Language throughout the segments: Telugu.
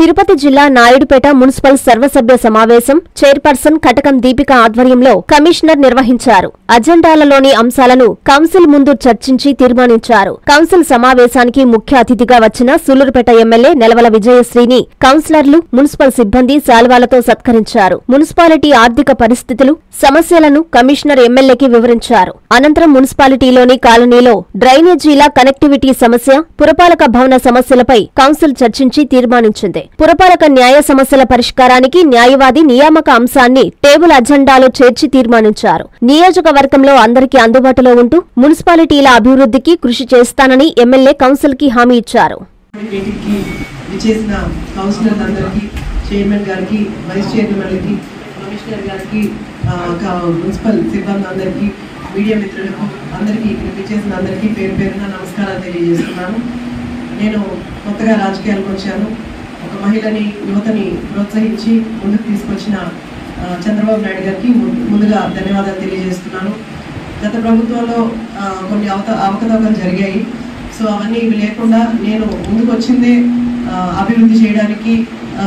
తిరుపతి జిల్లా నాయుడుపేట మున్సిపల్ సర్వసభ్య సమావేశం చైర్పర్సన్ కటకం దీపిక ఆధ్వర్యంలో కమిషనర్ నిర్వహించారు అజెండాలలోని అంశాలను కౌన్సిల్ ముందు చర్చించి తీర్మానించారు కౌన్సిల్ సమావేశానికి ముఖ్య అతిథిగా వచ్చిన సూలూరుపేట ఎమ్మెల్యే నెలవల విజయశ్రీని కౌన్సిలర్లు మున్సిపల్ సిబ్బంది శాల్వాలతో సత్కరించారు మున్సిపాలిటీ ఆర్థిక పరిస్థితులు సమస్యలను కమిషనర్ ఎమ్మెల్యేకి వివరించారు అనంతరం మున్సిపాలిటీలోని కాలనీలో డ్రైనేజీల కనెక్టివిటీ సమస్య పురపాలక భవన సమస్యలపై కౌన్సిల్ చర్చించి తీర్మానించింది పురపాలక న్యాయ సమస్యల పరిష్కారానికి న్యాయవాది నియామక అంశాన్ని టేబుల్ అజెండాలో చేర్చి తీర్మానించారు నియోజకవర్గంలో అందరికీ అందుబాటులో ఉంటూ మున్సిపాలిటీల అభివృద్ధికి కృషి చేస్తానని ఎమ్మెల్యే కౌన్సిల్ కి హామీ ఇచ్చారు మీటింగ్కి విచ్చేసిన కౌన్సిలర్ అందరికీ చైర్మన్ గారికి వైస్ చైర్మన్లకి కమిషనర్ గారికి ఆ, క- మున్సిపల్ సిబ్బంది అందరికీ మీడియా మిత్రులకు అందరికీ ఇక్కడ విచ్చేసిన అందరికీ పేరు పేరున నమస్కారాలు తెలియజేస్తున్నాను నేను కొత్తగా రాజకీయాలకు వచ్చాను ఒక మహిళని యువతని ప్రోత్సహించి ముందుకు తీసుకొచ్చిన ఆ, చంద్రబాబు నాయుడు గారికి ము- ముందుగా ధన్యవాదాలు తెలియజేస్తున్నాను గత ప్రభుత్వంలో ఆ, కొన్ని అవత అవకతవకలు జరిగాయి సో అవన్నీ ఇవి లేకుండా నేను ముందుకు వచ్చిందే ఆ, అభివృద్ధి చేయడానికి ఆ,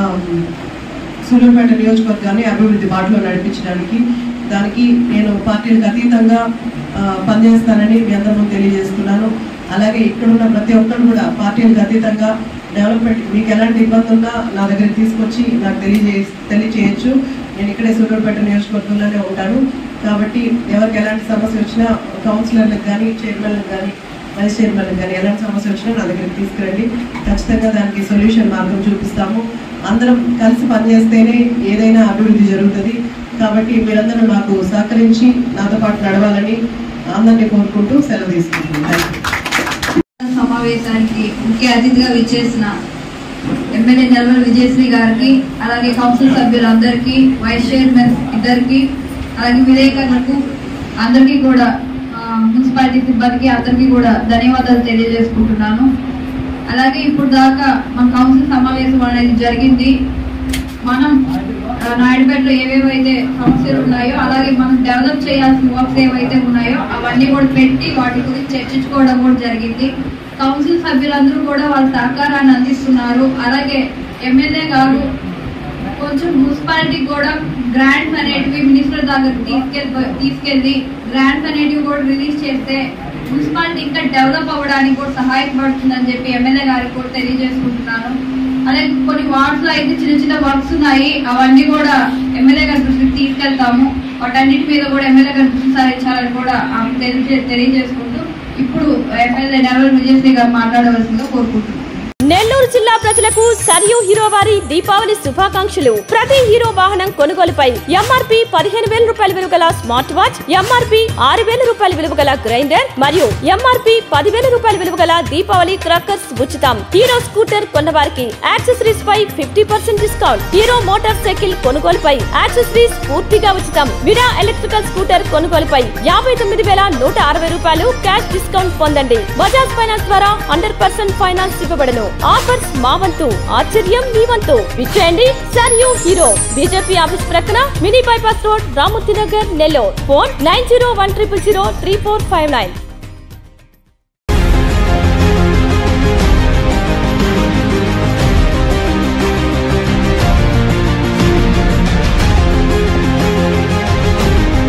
సూర్యాపేట నియోజకవర్గాన్ని అభివృద్ధి బాటలో నడిపించడానికి దానికి నేను పార్టీలకు అతీతంగా ఆ, పనిచేస్తానని మీ అందరూ తెలియజేస్తున్నాను అలాగే ఇక్కడున్న ప్రతి ఒక్కరు కూడా పార్టీలకు అతీతంగా డెవలప్మెంట్ మీకు ఎలాంటి ఇబ్బంది ఉన్నా నా దగ్గర తీసుకొచ్చి నాకు తెలియజే తెలియచేయచ్చు నేను ఇక్కడే సూర్యాపేట నియోజకవర్గంలోనే ఉంటాను కాబట్టి ఎవరికి ఎలాంటి సమస్య వచ్చినా కౌన్సిలర్లకు కానీ చైర్మన్లకు కానీ వైస్ చైర్మన్లకు కానీ ఎలాంటి సమస్య వచ్చినా నా దగ్గరికి తీసుకురండి ఖచ్చితంగా దానికి సొల్యూషన్ మార్గం చూపిస్తాము అందరం కలిసి పనిచేస్తేనే ఏదైనా అభివృద్ధి జరుగుతుంది కాబట్టి మీరందరూ నాకు సహకరించి నాతో పాటు నడవాలని అందరినీ కోరుకుంటూ సెలవు తీసుకుంటున్నాను Thank you. సమావేశానికి ముఖ్య అతిథిగా విచ్చేసిన ఎమ్మెల్యే నిర్మల్ విజయశ్రీ గారికి అలాగే కౌన్సిల్ సభ్యులందరికీ వైస్ చైర్మన్ ఇద్దరికి అలాగే విలేకరులకు అందరికీ కూడా ఆ, మున్సిపాలిటీ సిబ్బందికి అందరికీ కూడా ధన్యవాదాలు తెలియజేసుకుంటున్నాను అలాగే ఇప్పుడు దాకా మన కౌన్సిల్ సమావేశం అనేది జరిగింది మనం ఆ, నాయుడుపేటలో ఏవేవైతే సమస్యలు ఉన్నాయో అలాగే మనం డెవలప్ చేయాల్సిన వర్క్స్ ఏవైతే ఉన్నాయో అవన్నీ కూడా పెట్టి వాటి గురించి చర్చించుకోవడం కూడా జరిగింది కౌన్సిల్ సభ్యులందరూ కూడా వాళ్ళ సహకారాన్ని అందిస్తున్నారు అలాగే ఎమ్మెల్యే గారు కొంచెం మున్సిపాలిటీ కూడా గ్రాంట్స్ అనేటివి మినిస్టర్ దగ్గర తీసుకెళ్ళి తీసుకెళ్ళి గ్రాంట్స్ అనేటివి కూడా రిలీజ్ చేస్తే మున్సిపాలిటీ ఇంకా డెవలప్ అవ్వడానికి కూడా సహాయపడుతుందని చెప్పి ఎమ్మెల్యే గారికి కూడా తెలియజేసుకుంటున్నాను అలాగే కొన్ని వార్డ్స్ లో అయితే చిన్న చిన్న వర్క్స్ ఉన్నాయి అవన్నీ కూడా ఎమ్మెల్యే గారి దృష్టికి తీసుకెళ్తాము వాటన్నిటి మీద కూడా ఎమ్మెల్యే గారి దృష్టి సారించాలని కూడా ఆమె తెలియజే తెలియజేసుకుంటూ ఇప్పుడు ఎమ్మెల్యే నెలవల్ విజయశ్రీ గారు మాట్లాడవలసిందిగా కోరుకుంటున్నాను నెల్లూరు జిల్లా ప్రజలకు సరియు హీరో వారి దీపావళి శుభాకాంక్షలు ప్రతి హీరో వాహనం కొనుగోలుపై ఎంఆర్పి పదిహేను వేల రూపాయల విలువ గల స్మార్ట్ వాచ్ ఎంఆర్పి ఆరు వేల రూపాయల విలువ గల గ్రైండర్ మరియు ఎంఆర్పి పదివేల రూపాయల విలువ గల దీపావళి క్రాకర్స్ ఉచితం హీరో స్కూటర్ కొన్న వారికి యాక్సెసరీస్ పై fifty percent discount Hero motorcycle కొనుగోలుపై యాక్సెసరీస్ పూర్తిగా ఉచితం విరా ఎలక్ట్రికల్ స్కూటర్ కొనుగోలుపై యాభై తొమ్మిది వేల నూట అరవై రూపాయలు క్యాష్ డిస్కౌంట్ పొందండి బజాజ్ ఫైనాన్స్ ద్వారా హండ్రెడ్ పర్సెంట్ ఫైనాన్స్ ఇవ్వబడను ఆఫర్స్ మా వంతు ఆశ్చర్యం మీ వంతు విచ్చేయండి సర్ యూ హీరో బీజేపీ ఆఫీస్ ప్రక్కన mini bypass road Ramurthy Nagar Nellore phone nine zero one triple zero three four five nine